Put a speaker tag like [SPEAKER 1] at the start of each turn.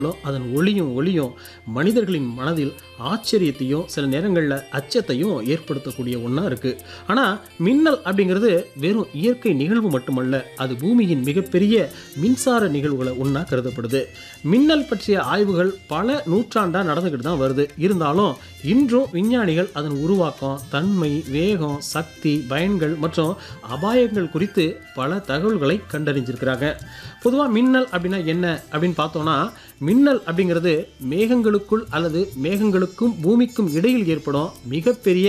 [SPEAKER 1] அதன் ஒளியும் ஒளியும் மனிதர்களின் மனதில் ஆச்சரியத்தையும் சில நேரங்களில் அச்சத்தையும் ஏற்படுத்தக்கூடிய ஒன்றா இருக்குது ஆனால் மின்னல் அப்படிங்கிறது வெறும் இயற்கை நிகழ்வு மட்டுமல்ல அது பூமியின் மிகப்பெரிய மின்சார நிகழ்வுகளை ஒன்றா கருதப்படுது மின்னல் பற்றிய ஆய்வுகள் பல நூற்றாண்டாக நடந்துக்கிட்டு தான் வருது இருந்தாலும் இன்றும் விஞ்ஞானிகள் அதன் உருவாக்கம் தன்மை வேகம் சக்தி பயன்கள் மற்றும் அபாயங்கள் குறித்து பல தகவல்களை கண்டறிஞ்சிருக்கிறாங்க பொதுவாக மின்னல் அப்படின்னா என்ன அப்படின்னு பார்த்தோன்னா மின்னல் அப்படிங்கிறது மேகங்களுக்குள் அல்லது மேகங்களுக்கும் பூமிக்கும் இடையில் ஏற்படும் மிகப்பெரிய